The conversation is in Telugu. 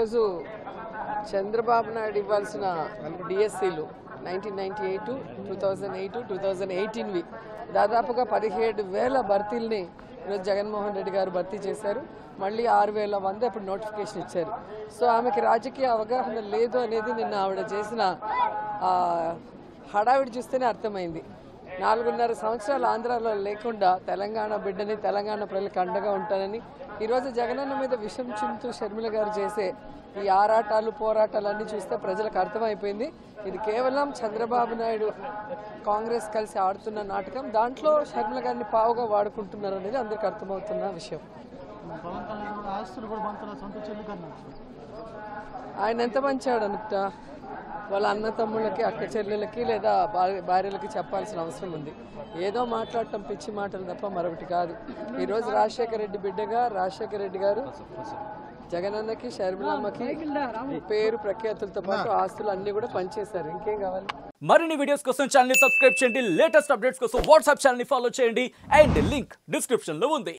ఈరోజు చంద్రబాబు నాయుడు ఇవ్వాల్సిన డిఎస్సీలు nineteen ninety eight two thousand eight two thousand ఎయిటీన్వి దాదాపుగా పదిహేడు వేల భర్తీల్ని ఈరోజు జగన్మోహన్ రెడ్డి గారు భర్తీ చేశారు మళ్ళీ ఆరు వేల వంద ఇప్పుడు నోటిఫికేషన్ ఇచ్చారు సో ఆమెకి రాజకీయ అవగాహన లేదు అనేది నిన్న ఆవిడ చేసిన ఆ, హడావిడి చూస్తేనే అర్థమైంది నాలుగున్నర సంవత్సరాలు ఆంధ్రాలో లేకుండా తెలంగాణ బిడ్డని తెలంగాణ ప్రజలకు అండగా ఉంటానని ఈరోజు జగనన్న మీద విషం చింతూ షర్మిల గారు చేసే ఈ ఆరాటాలు పోరాటాలన్నీ చూస్తే ప్రజలకు అర్థమైపోయింది ఇది కేవలం చంద్రబాబు నాయుడు కాంగ్రెస్ కలిసి ఆడుతున్న నాటకం దాంట్లో షర్మిల గారిని పావుగా వాడుకుంటున్నారు అనేది అందరికీ అర్థమవుతున్న విషయం పవన్ కళ్యాణ్ కూడా ఆస్తులు కూడా పంచాల సొంత చెల్లి కన్నా ఆయన ఎంత మంచాడు అనుకుంటా వాళ్ళ అన్న తమ్ముళ్ళకి అక్క చెల్లెలకి లేదా భార్య- భార్యలకి చెప్పాల్సిన అవసరం ఉంది ఏదో మాట్లాడటం పిచ్చి మాటలు తప్ప మరొకటి కాదు ఈరోజు రాజశేఖర రెడ్డి బిడ్డగా రాజశేఖర రెడ్డి గారు జగనన్నకి షర్మిలమ్మకి పేరు ప్రఖ్యాతులతో పాటు ఆస్తులు అన్ని కూడా పనిచేశారు ఇంకేం కావాలి మరిన్ని వీడియోస్ కోసం ఛానల్ సబ్స్క్రైబ్ చేయండి లేటెస్ట్ అప్డేట్స్ కోసం వాట్సాప్ ఛానల్ ఫాలో చేయండి అండ్ లింక్ డిస్క్రిప్షన్ లో ఉంది